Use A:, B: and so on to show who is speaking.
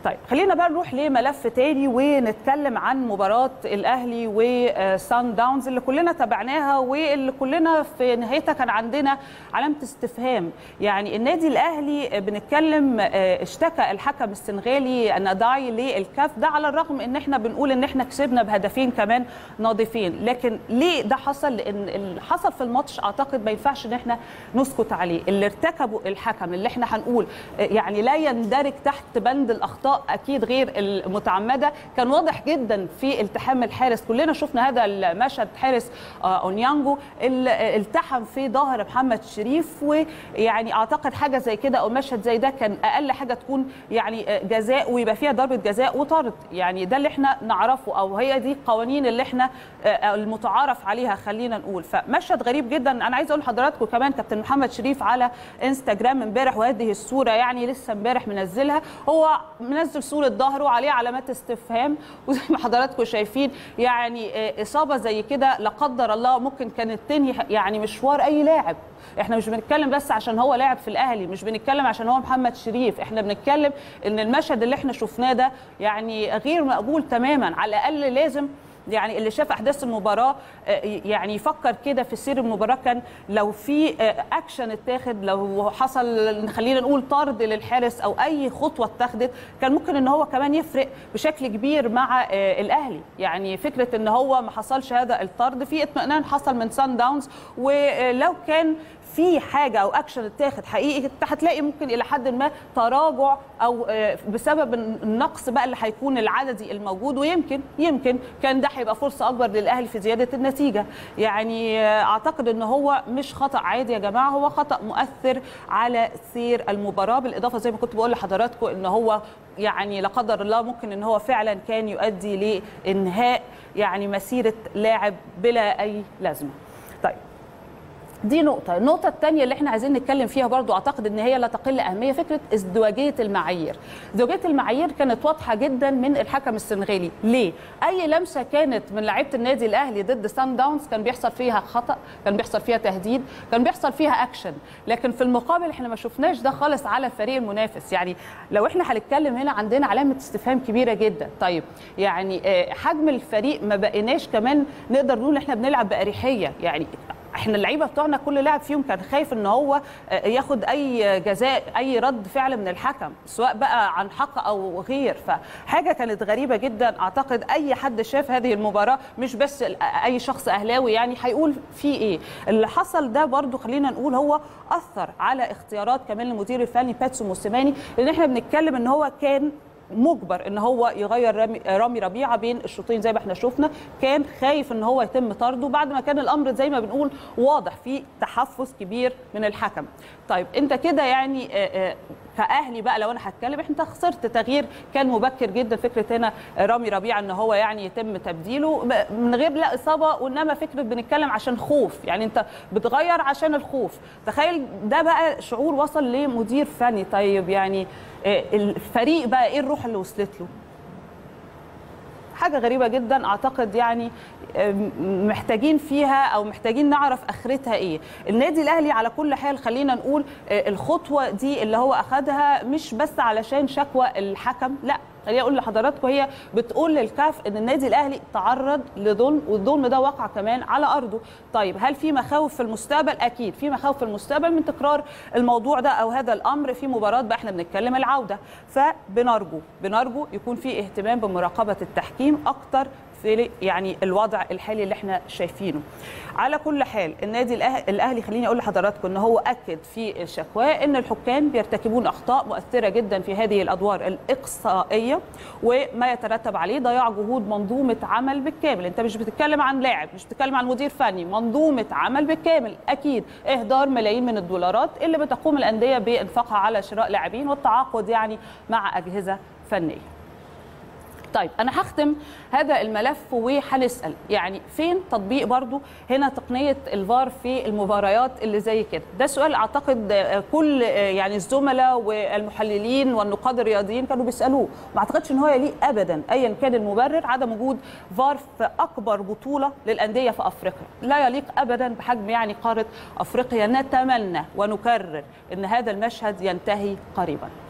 A: طيب خلينا بقى نروح لملف تاني ونتكلم عن مباراه الاهلي وسان داونز اللي كلنا تابعناها واللي كلنا في نهايتها كان عندنا علامه استفهام يعني النادي الاهلي بنتكلم اشتكى الحكم السنغالي الناداي للكاف ده على الرغم ان احنا بنقول ان احنا كسبنا بهدفين كمان ناضفين لكن ليه ده حصل لان اللي حصل في الماتش اعتقد ما ينفعش ان احنا نسكت عليه اللي ارتكبه الحكم اللي احنا هنقول يعني لا يندرج تحت بند الاخطاء اكيد غير المتعمده كان واضح جدا في التحام الحارس كلنا شفنا هذا المشهد حارس اونيانجو اللي التحم في ظهر محمد شريف ويعني اعتقد حاجه زي كده او مشهد زي ده كان اقل حاجه تكون يعني جزاء ويبقى فيها ضربه جزاء وطرد يعني ده اللي احنا نعرفه او هي دي القوانين اللي احنا المتعارف عليها خلينا نقول فمشهد غريب جدا انا عايزه اقول لحضراتكم كمان كابتن محمد شريف على انستجرام امبارح وهذه الصوره يعني لسه امبارح منزلها هو منزل صوره ظهره عليه علامات استفهام وزي ما حضراتكم شايفين يعني اصابه زي كده لا قدر الله ممكن كانت تنهي يعني مشوار اي لاعب احنا مش بنتكلم بس عشان هو لاعب في الاهلي مش بنتكلم عشان هو محمد شريف احنا بنتكلم ان المشهد اللي احنا شفناه ده يعني غير مقبول تماما على الاقل لازم يعني اللي شاف احداث المباراه يعني يفكر كده في سير المباراه كان لو في اكشن اتاخد لو حصل خلينا نقول طرد للحارس او اي خطوه اتخذت كان ممكن ان هو كمان يفرق بشكل كبير مع الاهلي يعني فكره ان هو ما حصلش هذا الطرد في اطمئنان حصل من سان داونز ولو كان في حاجه او اكشن اتاخد حقيقي هتلاقي ممكن الى حد ما تراجع او بسبب النقص بقى اللي هيكون العددي الموجود ويمكن يمكن كان ده هيبقى فرصه اكبر للاهلي في زياده النتيجه يعني اعتقد ان هو مش خطا عادي يا جماعه هو خطا مؤثر على سير المباراه بالاضافه زي ما كنت بقول لحضراتكم ان هو يعني لا قدر الله ممكن ان هو فعلا كان يؤدي لانهاء يعني مسيره لاعب بلا اي لازمه طيب دي نقطة، النقطة الثانية اللي احنا عايزين نتكلم فيها برضو اعتقد ان هي لا تقل اهمية فكرة ازدواجية المعايير. ازدواجية المعايير كانت واضحة جدا من الحكم السنغالي، ليه؟ أي لمسة كانت من لعيبة النادي الأهلي ضد سان داونز كان بيحصل فيها خطأ، كان بيحصل فيها تهديد، كان بيحصل فيها أكشن، لكن في المقابل احنا ما شفناش ده خالص على الفريق المنافس، يعني لو احنا هنتكلم هنا عندنا علامة استفهام كبيرة جدا، طيب يعني حجم الفريق ما بقيناش كمان نقدر نقول احنا بنلعب بأريحية، يعني احنا اللعيبه بتوعنا كل لاعب فيهم كان خايف ان هو ياخد اي جزاء اي رد فعل من الحكم سواء بقى عن حق او غير فحاجه كانت غريبه جدا اعتقد اي حد شاف هذه المباراه مش بس اي شخص اهلاوي يعني هيقول في ايه اللي حصل ده برضو خلينا نقول هو اثر على اختيارات كمان المدير الفني باتسو موسيماني لان احنا بنتكلم ان هو كان مجبر ان هو يغير رامي, رامي ربيعه بين الشوطين زي ما احنا شفنا كان خايف ان هو يتم طرده بعد ما كان الامر زي ما بنقول واضح في تحفظ كبير من الحكم طيب انت كده يعني كاهلي بقى لو انا هتكلم انت خسرت تغيير كان مبكر جدا فكره هنا رامي ربيعه ان هو يعني يتم تبديله من غير لا اصابه وانما فكره بنتكلم عشان خوف يعني انت بتغير عشان الخوف تخيل ده بقى شعور وصل لمدير فني طيب يعني الفريق بقى ايه الروح اللي وصلت له حاجه غريبه جدا اعتقد يعني محتاجين فيها او محتاجين نعرف اخرتها ايه النادي الاهلي على كل حال خلينا نقول الخطوه دي اللي هو اخذها مش بس علشان شكوى الحكم لا خليني اقول لحضراتكم هي بتقول للكاف ان النادي الاهلي تعرض لظلم والظلم ده وقع كمان على ارضه طيب هل في مخاوف في المستقبل اكيد في مخاوف في المستقبل من تكرار الموضوع ده او هذا الامر في مباراه بقى احنا بنتكلم العوده فبنرجو بنرجو يكون في اهتمام بمراقبه التحكيم اكتر في يعني الوضع الحالي اللي احنا شايفينه على كل حال النادي الاهلي خليني اقول لحضراتكم ان هو اكد في الشكوى ان الحكام بيرتكبون اخطاء مؤثره جدا في هذه الادوار الاقصائيه وما يترتب عليه ضياع جهود منظومه عمل بالكامل انت مش بتتكلم عن لاعب مش بتتكلم عن مدير فني منظومه عمل بالكامل اكيد اهدار ملايين من الدولارات اللي بتقوم الانديه بانفاقها على شراء لاعبين والتعاقد يعني مع اجهزه فنيه طيب انا هختم هذا الملف وهنسال يعني فين تطبيق برضو هنا تقنيه الفار في المباريات اللي زي كده ده سؤال اعتقد كل يعني الزملاء والمحللين والنقاد الرياضيين كانوا بيسالوه ما اعتقدش ان هو يليق ابدا ايا كان المبرر عدم وجود فار في اكبر بطوله للانديه في افريقيا لا يليق ابدا بحجم يعني قاره افريقيا نتمنى ونكرر ان هذا المشهد ينتهي قريبا